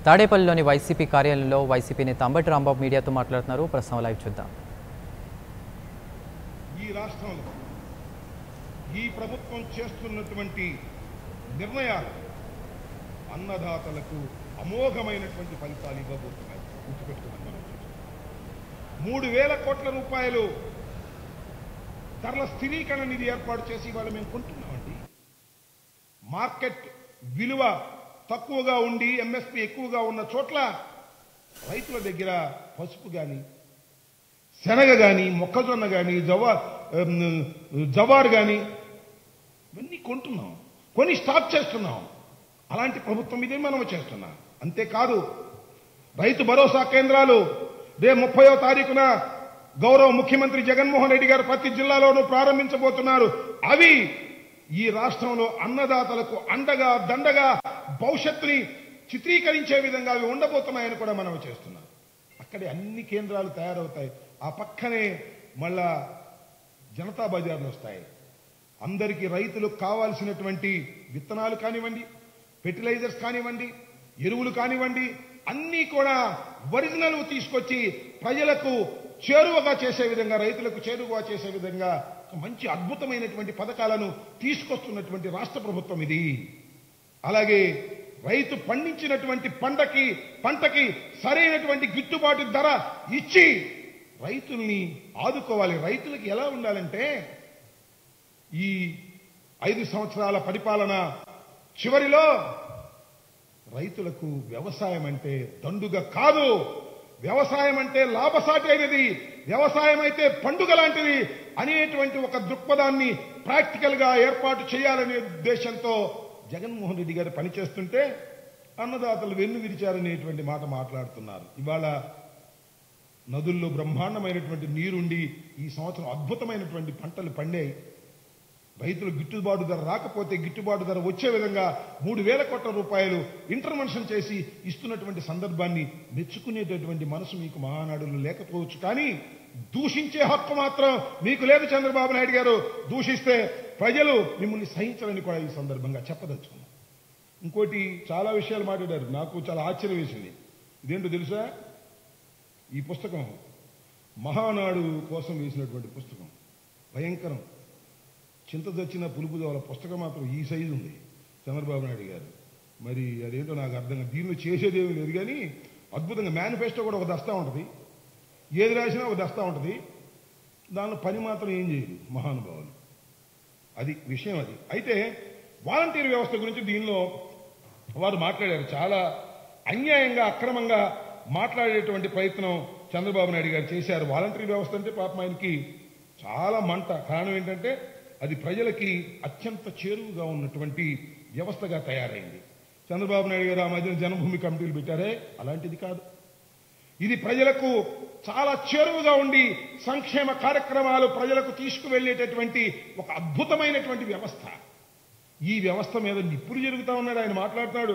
తాడేపల్లిలోని వైసీపీ కార్యాలయంలో వైసీపీ నేత అంబటి రాంబాబు మీడియాతో మాట్లాడుతున్నారు ప్రస్తుతం లైవ్ చూద్దాం ఈ రాష్ట్రంలో ఈ ప్రభుత్వం చేస్తున్నటువంటి నిర్ణయాలు అన్నదాతలకు అమోఘమైనటువంటి ఫలితాలు ఇవ్వబోతున్నాయి గుర్తుపెట్టుకోమని మనం చెప్తున్నాం. మూడు వేల కోట్ల రూపాయలు ధరల స్థిరీకరణ నిధి ఏర్పాటు చేసి ఇవాళ మేము కొంటున్నామండి మార్కెట్ విలువ తక్కువగా ఉండి ఎంఎస్పి ఎక్కువగా ఉన్న చోట్ల రైతుల దగ్గర పసుపు కానీ శనగ కానీ మొక్కజొన్న కానీ జవా ఉమ్, జవార్ కానీ ఇవన్నీ కొంటున్నాం కొని స్టాక్ చేస్తున్నాం అలాంటి ప్రభుత్వం ఇదే మనం చేస్తున్నాం అంతేకాదు రైతు భరోసా కేంద్రాలు రేపు ముప్పయో తారీఖున గౌరవ ముఖ్యమంత్రి జగన్మోహన్ రెడ్డి గారు ప్రతి జిల్లాలోనూ ప్రారంభించబోతున్నారు అవి ఈ రాష్ట్రంలో అన్నదాతలకు అండగా దండగా భవిష్యత్తుని చిత్రీకరించే విధంగా అవి ఉండబోతున్నాయని కూడా మనం చేస్తున్నాం అక్కడే అన్ని కేంద్రాలు తయారవుతాయి ఆ పక్కనే మళ్ళా జనతా బజార్లు వస్తాయి అందరికీ రైతులకు కావాల్సినటువంటి విత్తనాలు కానివ్వండి ఫెర్టిలైజర్స్ కానివ్వండి ఎరువులు కానివ్వండి అన్నీ కూడా ఒరిజినల్ తీసుకొచ్చి ప్రజలకు చేరువగా చేసే విధంగా రైతులకు చేరువగా చేసే విధంగా ఒక మంచి అద్భుతమైనటువంటి పథకాలను తీసుకొస్తున్నటువంటి రాష్ట్ర ప్రభుత్వం ఇది అలాగే రైతు పండించినటువంటి పంటకి పంటకి సరైనటువంటి గిట్టుబాటు ధర ఇచ్చి రైతుల్ని ఆదుకోవాలి రైతులకి ఎలా ఉండాలంటే ఈ ఐదు సంవత్సరాల పరిపాలన చివరిలో రైతులకు వ్యవసాయం అంటే దండుగ కాదు వ్యవసాయం అంటే లాభసాటి అయినది వ్యవసాయం అయితే పండుగ లాంటిది అనేటువంటి ఒక దృక్పథాన్ని ప్రాక్టికల్ గా ఏర్పాటు చేయాలనే ఉద్దేశంతో జగన్మోహన్ రెడ్డి గారు పనిచేస్తుంటే అన్నదాతలు వెన్ను విరిచారనేటువంటి మాట మాట్లాడుతున్నారు ఇవాళ నదుల్లో బ్రహ్మాండమైనటువంటి నీరుండి ఈ సంవత్సరం అద్భుతమైనటువంటి పంటలు పండాయి రైతులు గిట్టుబాటు ధర రాకపోతే గిట్టుబాటు ధర వచ్చే విధంగా మూడు వేల కోట్ల రూపాయలు ఇంటర్వెన్షన్ చేసి ఇస్తున్నటువంటి సందర్భాన్ని మెచ్చుకునేటటువంటి మనసు మీకు మహానాడులో లేకపోవచ్చు కానీ దూషించే హక్కు మాత్రం మీకు లేదు చంద్రబాబు నాయుడు గారు దూషిస్తే ప్రజలు మిమ్మల్ని సహించరని కూడా ఈ సందర్భంగా చెప్పదలుచుకున్నాం ఇంకోటి చాలా విషయాలు మాట్లాడారు నాకు చాలా ఆశ్చర్యం వేసింది ఇదేంటో తెలుసా ఈ పుస్తకం మహానాడు కోసం వేసినటువంటి పుస్తకం భయంకరం చింత తెచ్చిన పులుపు దోల పుస్తకం మాత్రం ఈ సైజు ఉంది చంద్రబాబు నాయుడు గారు మరి అదేంటో నాకు అర్థం కాదు దీనిలో చేసేదేమీ లేదు కానీ అద్భుతంగా మేనిఫెస్టో కూడా ఒక దస్తా ఉంటుంది ఏది రాసినా ఒక దస్తా ఉంటుంది దానిలో పని మాత్రం ఏం చేయదు మహానుభావులు అది విషయం అది అయితే వాలంటీర్ వ్యవస్థ గురించి దీనిలో వారు మాట్లాడారు చాలా అన్యాయంగా అక్రమంగా మాట్లాడేటువంటి ప్రయత్నం చంద్రబాబు నాయుడు గారు చేశారు వాలంటీర్ వ్యవస్థ అంటే పాపం ఆయనకి చాలా మంట కారణం ఏంటంటే అది ప్రజలకి అత్యంత చేరువుగా ఉన్నటువంటి వ్యవస్థగా తయారైంది చంద్రబాబు నాయుడు గారు ఆ మధ్యన జన్మభూమి కమిటీలు పెట్టారే అలాంటిది కాదు ఇది ప్రజలకు చాలా చేరువుగా ఉండి సంక్షేమ కార్యక్రమాలు ప్రజలకు తీసుకువెళ్లేటటువంటి ఒక అద్భుతమైనటువంటి వ్యవస్థ ఈ వ్యవస్థ మీద నిప్పులు జరుగుతా ఉన్నాడు ఆయన మాట్లాడుతున్నాడు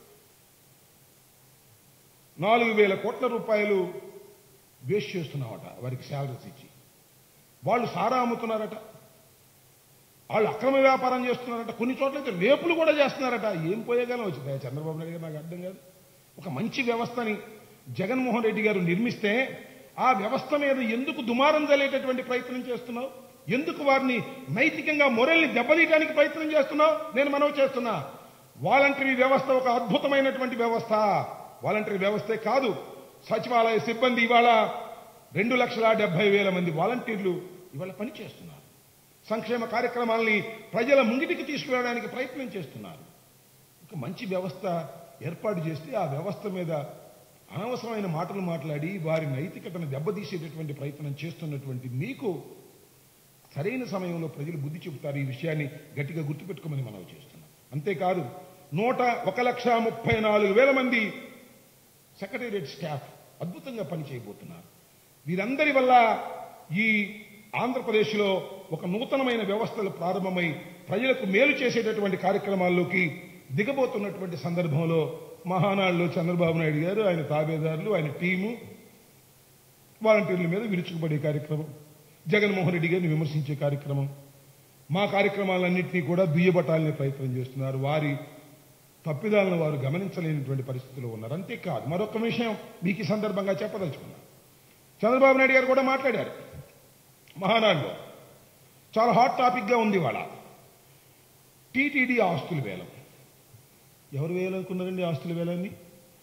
నాలుగు వేల కోట్ల రూపాయలు వేస్ట్ చేస్తున్నామట వారికి శాలరీస్ ఇచ్చి వాళ్ళు సారా అమ్ముతున్నారట వాళ్ళు అక్రమ వ్యాపారం చేస్తున్నారట కొన్ని చోట్ల అయితే రేపులు కూడా చేస్తున్నారట ఏం పోయేగానే వచ్చింది చంద్రబాబు నాయుడు గారు నాకు అర్థం కాదు ఒక మంచి వ్యవస్థని జగన్మోహన్ రెడ్డి గారు నిర్మిస్తే ఆ వ్యవస్థ మీద ఎందుకు దుమారం జల్లేటటువంటి ప్రయత్నం చేస్తున్నావు ఎందుకు వారిని నైతికంగా మొరల్ని దెబ్బతీయడానికి ప్రయత్నం చేస్తున్నావు నేను మనవి చేస్తున్నా వాలంటరీ వ్యవస్థ ఒక అద్భుతమైనటువంటి వ్యవస్థ వాలంటరీ వ్యవస్థే కాదు సచివాలయ సిబ్బంది ఇవాళ రెండు లక్షల డెబ్బై వేల మంది వాలంటీర్లు ఇవాళ పనిచేస్తున్నారు సంక్షేమ కార్యక్రమాల్ని ప్రజల ముంగిటికి తీసుకురావడానికి ప్రయత్నం చేస్తున్నారు ఒక మంచి వ్యవస్థ ఏర్పాటు చేస్తే ఆ వ్యవస్థ మీద అనవసరమైన మాటలు మాట్లాడి వారి నైతికతను దెబ్బతీసేటటువంటి ప్రయత్నం చేస్తున్నటువంటి మీకు సరైన సమయంలో ప్రజలు బుద్ధి చెబుతారు ఈ విషయాన్ని గట్టిగా గుర్తుపెట్టుకోమని మనం చేస్తున్నాం అంతేకాదు నూట ఒక లక్ష ముప్పై నాలుగు వేల మంది సెక్రటేరియట్ స్టాఫ్ అద్భుతంగా పనిచేయబోతున్నారు వీరందరి వల్ల ఈ ఆంధ్రప్రదేశ్లో ఒక నూతనమైన వ్యవస్థలు ప్రారంభమై ప్రజలకు మేలు చేసేటటువంటి కార్యక్రమాల్లోకి దిగబోతున్నటువంటి సందర్భంలో మహానాడులో చంద్రబాబు నాయుడు గారు ఆయన తాబేదారులు ఆయన టీము వాలంటీర్ల మీద విరుచుకుపడే కార్యక్రమం జగన్మోహన్ రెడ్డి గారిని విమర్శించే కార్యక్రమం మా కార్యక్రమాలన్నింటినీ కూడా దుయ్యబట్టాలనే ప్రయత్నం చేస్తున్నారు వారి తప్పిదాలను వారు గమనించలేనటువంటి పరిస్థితిలో ఉన్నారు అంతేకాదు మరొక విషయం మీకు ఈ సందర్భంగా చెప్పదలుచుకున్నా చంద్రబాబు నాయుడు గారు కూడా మాట్లాడారు మహానాడులో చాలా హాట్ టాపిక్గా ఉంది వాళ్ళ టీటీడీ ఆస్తుల వేలం ఎవరు వేయాలనుకున్నారండి ఆస్తుల వేలాన్ని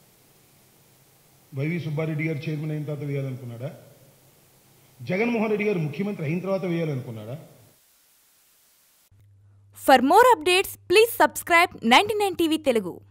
వైవి సుబ్బారెడ్డి గారు చైర్మన్ అయిన తర్వాత వేయాలనుకున్నాడా జగన్మోహన్ రెడ్డి గారు ముఖ్యమంత్రి అయిన తర్వాత వేయాలనుకున్నాడా For more updates, please subscribe 99 TV Telugu.